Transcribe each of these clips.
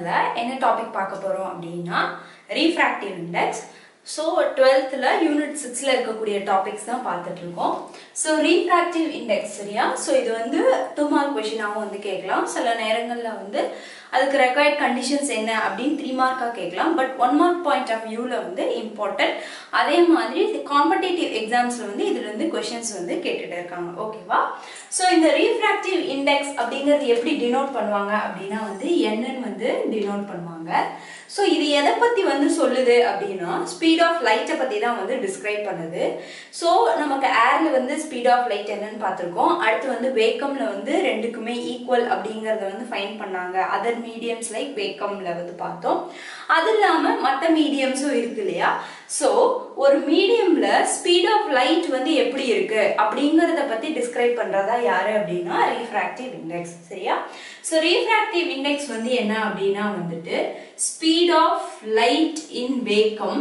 சேனல்ல என்ன டாபிக் பார்க்க போறோம் அப்படின்னா ரீஃப்ராக்டிவ் இண்டெக்ஸ் ஸோ டுவெல்த்தில் யூனிட் சிக்ஸில் இருக்கக்கூடிய டாபிக்ஸ் தான் பார்த்துட்டு இருக்கோம் ஸோ ரீஃப்ராக்டிவ் இண்டெக்ஸ் சரியா ஸோ இது வந்து டூ மார்க் கொஷினாகவும் வந்து கேட்கலாம் சில நேரங்களில் வந்து அதுக்கு ரெக்வயர்ட் கண்டிஷன்ஸ் என்ன அப்படின்னு த்ரீ மார்க்காக கேட்கலாம் but one mark point of வியூவில் வந்து இம்பார்ட்டன்ட் அதே மாதிரி காம்படேட்டிவ் எக்ஸாம்ஸில் வந்து இதுலேருந்து கொஷின்ஸ் வந்து கேட்டுட்டு இருக்காங்க ஓகேவா ஸோ இந்த ரீஃப்ராக்டிவ் இண்டெக்ஸ் அப்படிங்கிறது எப்படி டினோட் பண்ணுவாங்க அப்படின்னா வந்து என்னன்னு வந்து டினோட் பண்ணுவாங்க ஸோ இது எதை பற்றி வந்து சொல்லுது அப்படின்னா ஸ்பீட் ஆஃப் லைட்டை பற்றி தான் வந்து டிஸ்கிரைப் பண்ணுது ஸோ நமக்கு ஏரில் வந்து ஸ்பீட் ஆஃப் லைட் என்னன்னு பார்த்துருக்கோம் அடுத்து வந்து வேக்கமில் வந்து ரெண்டுக்குமே ஈக்குவல் அப்படிங்கிறத வந்து ஃபைன் பண்ணாங்க அதர் மீடியம்ஸ் லைக் வேக்கமில் வந்து பார்த்தோம் அது இல்லாமல் மற்ற மீடியம்ஸும் இருக்கு இல்லையா ஸோ ஒரு மீடியம்ல ஸ்பீட் ஆஃப் லைட் வந்து எப்படி இருக்கு அப்படிங்கிறத பத்தி டிஸ்கிரைப் பண்றதா யாரு அப்படின்னா ரீஃப்ராக்டிவ் இண்டெக்ஸ் சரியா ஸோ ரீஃப்ராக்டிவ் இண்டெக்ஸ் வந்து என்ன அப்படின்னா வந்துட்டு speed of light in vacuum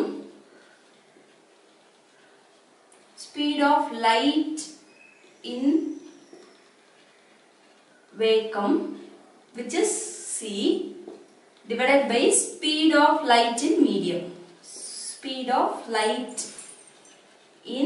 speed of light in vacuum which is c divided by speed of light in medium speed of light in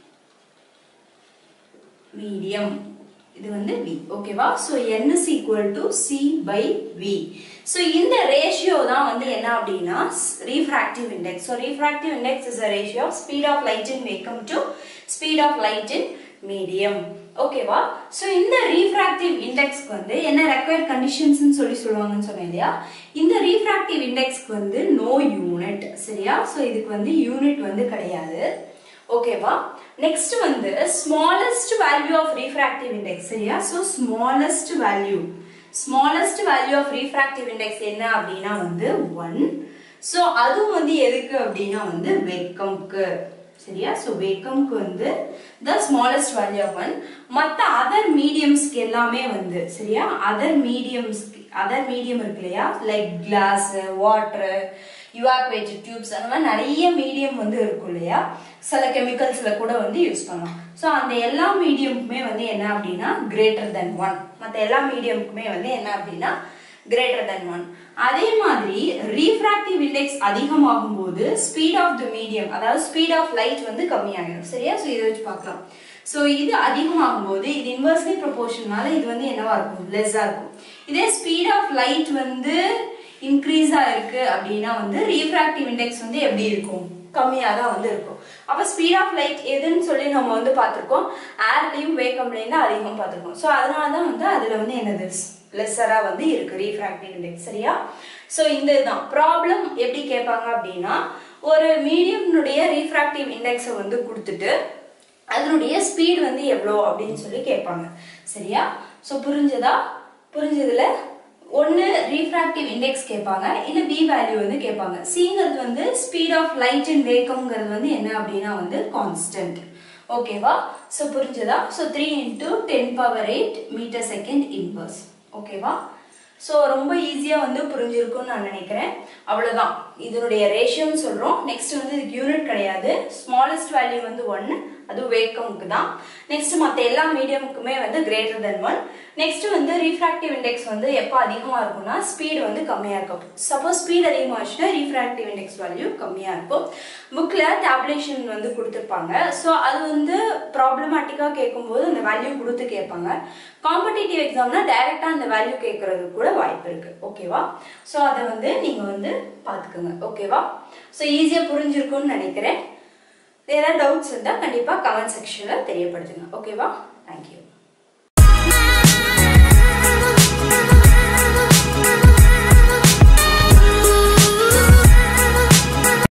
medium இது வந்து v ஓகேவா so n is equal to c by v so இந்த ratio தான் வந்து என்ன அப்படின்னா refractive index so refractive index is a ratio of speed of light in vacuum to speed of light in medium ஓகேவா so இந்த refractive இண்டெக்ஸ்க்கு வந்து என்ன ரெக்வயர்ட் கண்டிஷன்ஸ்னு சொல்லி சொல்லுவாங்கன்னு சொன்னேன் இல்லையா இந்த ரீஃப்ராக்டிவ் இண்டெக்ஸ்க்கு வந்து நோ யூனிட் சரியா ஸோ இதுக்கு வந்து யூனிட் வந்து கிடையாது ஓகேவா நெக்ஸ்ட் வந்து smallest value of refractive index சரியா so smallest value smallest value of refractive index என்ன அப்படின்னா வந்து ஒன் ஸோ அதுவும் வந்து எதுக்கு அப்படின்னா வந்து வெக்கம்க்கு சரியா ஸோ வேக்கம்க்கு வந்து the smallest value of one மற்ற அதர் மீடியம்ஸ்க்கு எல்லாமே வந்து சரியா அதர் மீடியம்ஸ்க்கு அதர் மீடியம் இருக்கு இல்லையா like glass water evacuated tubes அந்த மாதிரி நிறைய மீடியம் வந்து இருக்கும் இல்லையா சில கெமிக்கல்ஸில் கூட வந்து யூஸ் பண்ணலாம் ஸோ அந்த எல்லா மீடியமுக்குமே வந்து என்ன அப்படின்னா கிரேட்டர் தென் ஒன் மற்ற எல்லா மீடியமுக்குமே வந்து என்ன அப்படின்னா கிரேட்டர் தென் ஒன் அதே மாதிரி ரீஃப்ராக்டிவ் இண்டெக்ஸ் அதிகமாகும் போது ஸ்பீட் ஆஃப் த மீடியம் அதாவது ஸ்பீட் ஆஃப் லைட் வந்து கம்மியாகிடும் சரியா ஸோ இதை வச்சு பார்க்கலாம் ஸோ இது அதிகமாகும் போது இது இன்வெர்ஸ்லி ப்ரொபோர்ஷனால இது வந்து என்னவா இருக்கும் லெஸ்ஸாக இருக்கும் இதே ஸ்பீட் ஆஃப் லைட் வந்து இன்க்ரீஸாக இருக்கு அப்படின்னா வந்து ரீஃப்ராக்டிவ் இண்டெக்ஸ் வந்து எப்படி இருக்கும் கம்மியாக தான் வந்து இருக்கும் அப்போ ஸ்பீட் ஆஃப் லைட் எதுன்னு சொல்லி நம்ம வந்து பார்த்துருக்கோம் ஏர்லையும் வேக்கம்லேயும் தான் அதிகம் பார்த்துருக்கோம் ஸோ அதனால தான் வந்து அதில் வந்து என்னது லெஸ்ஸராக வந்து இருக்கு ரீஃப்ராக்டிவ் இண்டெக்ஸ் சரியா ஸோ இந்த இதுதான் ப்ராப்ளம் எப்படி கேட்பாங்க அப்படின்னா ஒரு மீடியம்னுடைய ரீஃப்ராக்டிவ் இண்டெக்ஸை வந்து கொடுத்துட்டு அதனுடைய ஸ்பீட் வந்து எவ்வளோ அப்படின்னு சொல்லி கேட்பாங்க சரியா ஸோ புரிஞ்சதா புரிஞ்சதுல ஒன்று ரீஃப்ராக்டிவ் இண்டெக்ஸ் கேட்பாங்க இல்லை பி வேல்யூ வந்து கேட்பாங்க சிங்கிறது வந்து ஸ்பீட் ஆஃப் லைட் அண்ட் வேக்கம்ங்கிறது வந்து என்ன அப்படின்னா வந்து கான்ஸ்டன்ட் ஓகேவா ஸோ புரிஞ்சதா so three into ten power eight metre second inverse ஓகேவா ஸோ ரொம்ப ஈஸியாக வந்து புரிஞ்சிருக்கும்னு நான் நினைக்கிறேன் அவ்வளோதான் இதனுடைய ரேஷியோன்னு சொல்கிறோம் நெக்ஸ்ட் வந்து இதுக்கு யூனிட் கிடையாது ஸ்மாலஸ்ட் வேல்யூ வந்து ஒன்று அது வேக்கமுக்கு தான் நெக்ஸ்ட் மற்ற எல்லா மீடியமுக்குமே வந்து கிரேட்டர் தென் ஒன் நெக்ஸ்ட் வந்து ரீஃப்ராக்டிவ் இண்டெக்ஸ் வந்து எப்போ அதிகமாக இருக்கும்னா ஸ்பீடு வந்து கம்மியாக இருக்கும் சப்போஸ் ஸ்பீட் அதிகமாச்சுன்னா ரீஃப்ராக்டிவ் இண்டெக்ஸ் வேல்யூ கம்மியாக இருக்கும் புக்கில் டேப்லேஷன் வந்து கொடுத்துருப்பாங்க ஸோ அது வந்து ப்ராப்ளமேட்டிக்காக கேட்கும்போது அந்த வேல்யூ கொடுத்து கேட்பாங்க காம்படிட்டிவ் எக்ஸாம்னா டைரெக்டாக அந்த வேல்யூ கேட்கறது கூட வாய்ப்பு இருக்குது ஓகேவா ஸோ அதை வந்து நீங்கள் வந்து பார்த்துக்கோங்க ஓகேவா ஸோ ஈஸியாக புரிஞ்சிருக்கும்னு நினைக்கிறேன் ஏதாவது டவுட்ஸ் இருந்தால் கண்டிப்பாக கமெண்ட் செக்ஷனில் தெரியப்படுத்துங்க ஓகேவா தேங்க்யூ